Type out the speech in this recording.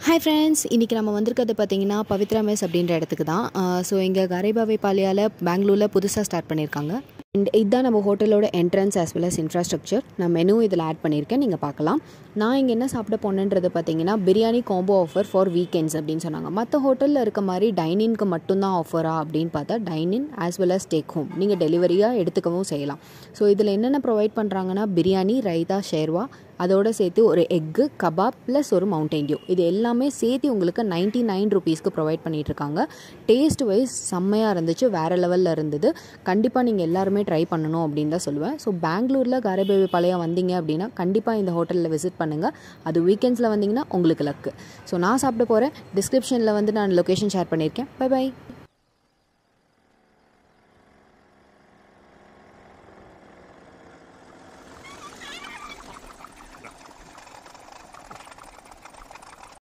hi friends இன்றைக்கி நம்ம வந்திருக்கிறது பார்த்தீங்கன்னா பவித்ரா மெஸ் அப்படின்ற இடத்துக்கு தான் ஸோ இங்கே கரைபாவை பாலியால் பெங்களூரில் புதுசாக ஸ்டார்ட் பண்ணியிருக்காங்க அண்ட் இதுதான் நம்ம ஹோட்டலோட entrance as well as infrastructure நான் மெனு இதில் ஆட் பண்ணியிருக்கேன் நீங்கள் பார்க்கலாம் நான் இங்கே என்ன சாப்பிட போனேன்றது பார்த்தீங்கன்னா biryani combo offer for weekends அப்படின்னு சொன்னாங்க மற்ற ஹோட்டலில் இருக்க மாதிரி டைனிங்க்கு மட்டும்தான் ஆஃபரா அப்படின்னு பார்த்தா dine in as well as take home நீங்கள் டெலிவரியாக எடுத்துக்கவும் செய்யலாம் ஸோ இதில் என்னென்ன ப்ரொவைட் பண்ணுறாங்கன்னா பிரியாணி ரைத்தா ஷேர்வா அதோடு சேர்த்து ஒரு எக்கு கபாப் ப்ளஸ் ஒரு மவுண்டைன் டியூ இது எல்லாமே சேர்த்து உங்களுக்கு நைன்ட்டி நைன் ருபீஸ்க்கு ப்ரொவைட் பண்ணிகிட்ருக்காங்க டேஸ்ட் வைஸ் செம்மையாக இருந்துச்சு வேறு லெவலில் இருந்தது கண்டிப்பாக நீங்கள் எல்லாருமே ட்ரை பண்ணணும் அப்படின்னு தான் சொல்லுவேன் ஸோ பெங்களூரில் கரைபேவி பாளையம் வந்தீங்க அப்படின்னா கண்டிப்பாக இந்த ஹோட்டலில் விசிட் பண்ணுங்கள் அது வீக்கெண்ட்ஸில் வந்தீங்கன்னா உங்களுக்கு லக்கு ஸோ நான் சாப்பிட போகிறேன் டிஸ்கிரிப்ஷனில் வந்து நான் லொக்கேஷன் ஷேர் பண்ணியிருக்கேன் பை பை